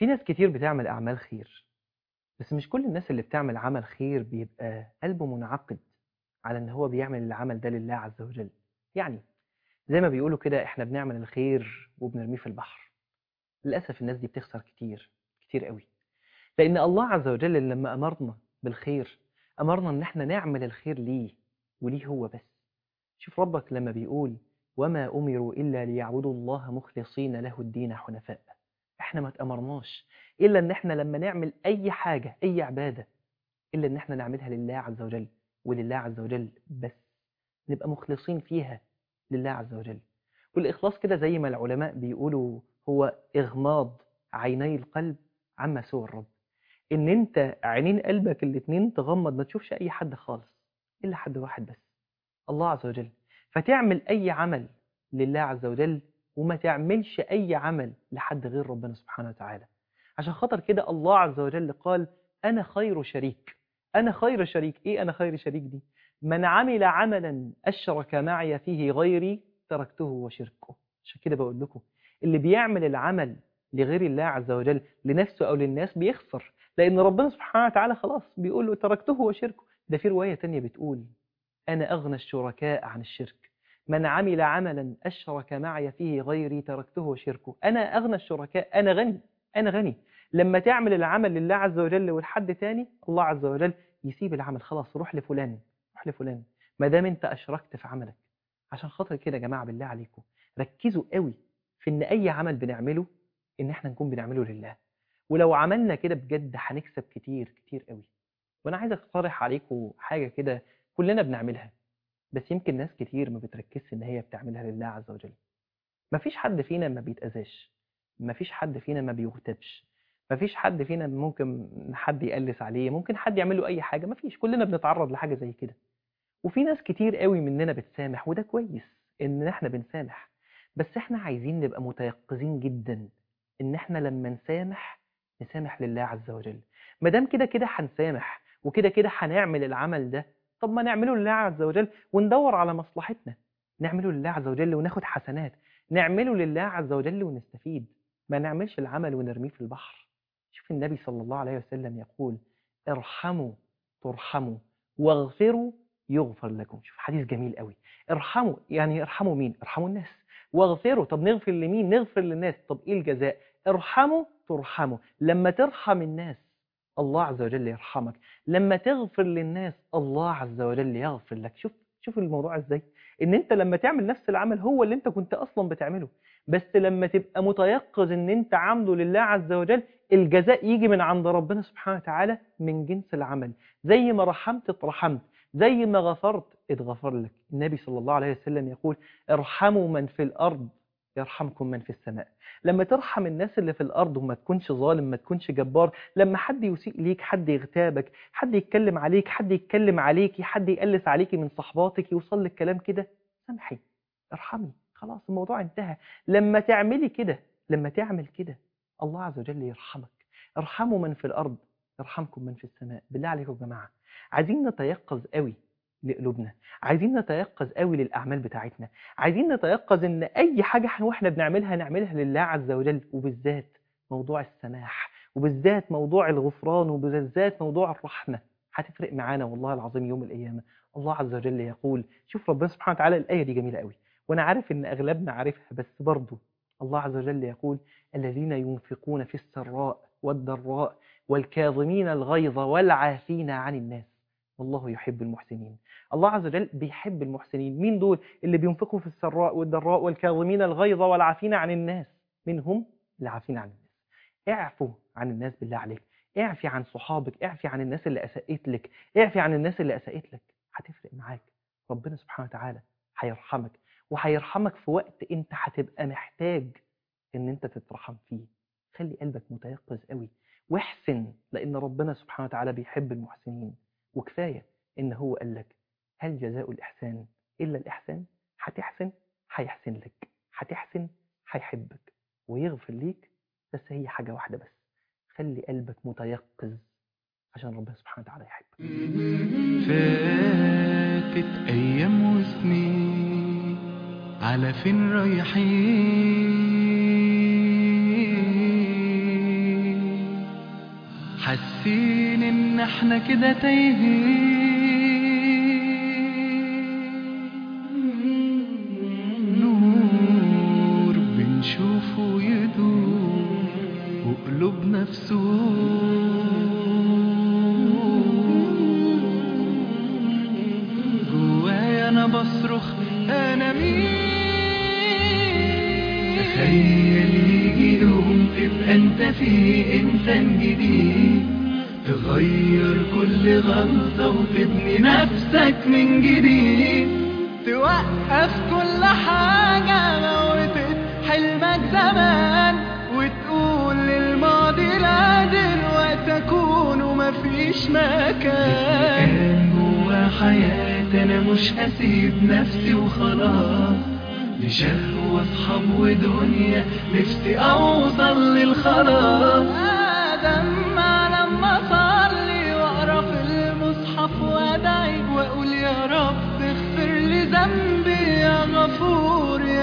في ناس كتير بتعمل أعمال خير بس مش كل الناس اللي بتعمل عمل خير بيبقى قلبه منعقد على ان هو بيعمل العمل ده لله عز وجل يعني زي ما بيقولوا كده احنا بنعمل الخير وبنرميه في البحر للأسف الناس دي بتخسر كتير كتير قوي لأن الله عز وجل لما أمرنا بالخير أمرنا إن احنا نعمل الخير ليه وليه هو بس شوف ربك لما بيقول وما أمروا إلا ليعبدوا الله مخلصين له الدين حنفاء احنا ما تأمرناش إلا إن احنا لما نعمل أي حاجة أي عبادة إلا إن احنا نعملها لله عز وجل ولله عز وجل بس نبقى مخلصين فيها لله عز وجل والإخلاص كده زي ما العلماء بيقولوا هو إغماض عيني القلب عما سوى الرب إن أنت عينين قلبك الاتنين تغمض ما تشوفش أي حد خالص إلا حد واحد بس الله عز وجل فتعمل أي عمل لله عز وجل وما تعملش أي عمل لحد غير ربنا سبحانه وتعالى عشان خاطر كده الله عز وجل قال أنا خير شريك أنا خير شريك إيه أنا خير شريك دي من عمل عملا أشرك معي فيه غيري تركته وشركه عشان كده بقول لكم اللي بيعمل العمل لغير الله عز وجل لنفسه أو للناس بيخسر لأن ربنا سبحانه وتعالى خلاص بيقول له تركته وشركه ده في رواية تانية بتقول أنا أغنى الشركاء عن الشرك من عمل عملا أشرك معي فيه غيري تركته وشركه أنا أغنى الشركاء أنا غني أنا غني لما تعمل العمل لله عز وجل ولحد تاني الله عز وجل يسيب العمل خلاص روح لفلان روح لفلان ما دام انت أشركت في عملك عشان خاطر كده يا جماعة بالله عليكم ركزوا قوي في ان أي عمل بنعمله ان احنا نكون بنعمله لله ولو عملنا كده بجد هنكسب كتير كتير قوي وانا عايز اقترح عليكم حاجة كده كلنا بنعملها بس يمكن ناس كتير ما بتركزش ان هي بتعملها لله عز وجل مفيش حد فينا ما بيتأذاش مفيش حد فينا ما بيغتابش مفيش حد فينا ممكن حد يقلس عليه ممكن حد يعمل له اي حاجه مفيش كلنا بنتعرض لحاجه زي كده وفي ناس كتير قوي مننا بتسامح وده كويس ان احنا بنسامح بس احنا عايزين نبقى متيقظين جدا ان احنا لما نسامح نسامح لله عز وجل ما دام كده كده هنسامح وكده كده هنعمل العمل ده طب ما نعمله لله عز وجل وندور على مصلحتنا نعمله لله عز وجل وناخد حسنات نعمله لله عز وجل ونستفيد ما نعملش العمل ونرميه في البحر شوف النبي صلى الله عليه وسلم يقول ارحموا ترحموا واغفروا يغفر لكم شوف حديث جميل قوي ارحموا يعني ارحموا مين ارحموا الناس واغفروا طب نغفر لمين نغفر للناس طب ايه الجزاء ارحموا ترحموا لما ترحم الناس الله عز وجل يرحمك لما تغفر للناس الله عز وجل يغفر لك شوف شوف الموضوع ازاي ان انت لما تعمل نفس العمل هو اللي انت كنت اصلا بتعمله بس لما تبقى متيقظ ان انت عامله لله عز وجل الجزاء يجي من عند ربنا سبحانه وتعالى من جنس العمل زي ما رحمت اترحمت زي ما غفرت اتغفر لك النبي صلى الله عليه وسلم يقول ارحموا من في الأرض يرحمكم من في السماء لما ترحم الناس اللي في الأرض وما تكونش ظالم ما تكونش جبار لما حد يسيء ليك حد يغتابك حد يتكلم عليك حد يتكلم عليكي حد يقلس عليكي من صحباتك يوصل لك كلام كده سامحي ارحمي خلاص الموضوع انتهى لما تعملي كده لما تعمل كده الله عز وجل يرحمك ارحموا من في الأرض يرحمكم من في السماء بالله عليكم يا جماعة عايزين نتيقظ قوي لقلوبنا عايزين نتيقظ قوي للأعمال بتاعتنا عايزين نتيقظ ان أي حاجة واحنا بنعملها نعملها لله عز وجل وبالذات موضوع السماح وبالذات موضوع الغفران وبالذات موضوع الرحمة هتفرق معانا والله العظيم يوم القيامة الله عز وجل يقول شوف ربنا سبحانه وتعالى الآية دي جميلة قوي وأنا عارف إن أغلبنا عارفها بس برضه الله عز وجل يقول الذين ينفقون في السراء والضراء والكاظمين الغيظ والعافين عن الناس والله يحب المحسنين الله عز وجل بيحب المحسنين مين دول اللي بينفقوا في السراء والضراء والكاظمين الغيظ والعافين عن الناس منهم العافين عن الناس اعفوا عن الناس بالله عليك اعفي عن صحابك اعفي عن الناس اللي أسأت لك اعفي عن الناس اللي أسأت لك هتفرق معاك ربنا سبحانه وتعالى هيرحمك وهيرحمك في وقت انت هتبقى محتاج ان انت تترحم فيه خلي قلبك متيقظ قوي واحسن لان ربنا سبحانه وتعالى بيحب المحسنين وكفايه ان هو قال لك هل جزاء الاحسان الا الاحسان هتحسن هيحسن لك هتحسن هيحبك ويغفر ليك بس هي حاجه واحده بس خلي قلبك متيقظ عشان ربنا سبحانه وتعالى يحبك فاتت أيام وسنين على فين رايحين حاسين ان احنا كده تايهين نور بنشوفه يدور وقلوبنا في جوايا انا بصرخ انا مين تخيل يجي يوم تبقى انت فيه انسان جديد تغير كل غلطة وتبني نفسك من جديد توقف كل حاجة موتت حلمك زمان وتقول للماضي لا دلوقتي اكون ومفيش مكان كان جوا حياتي انا مش هسيب نفسي وخلاص لشهوة اصحاب ودنيا نفسي اوصل للخلاص ادم ما لما اصلي واقرا في المصحف وادعي واقول يا رب اغفر لي ذنبي يا غفور يا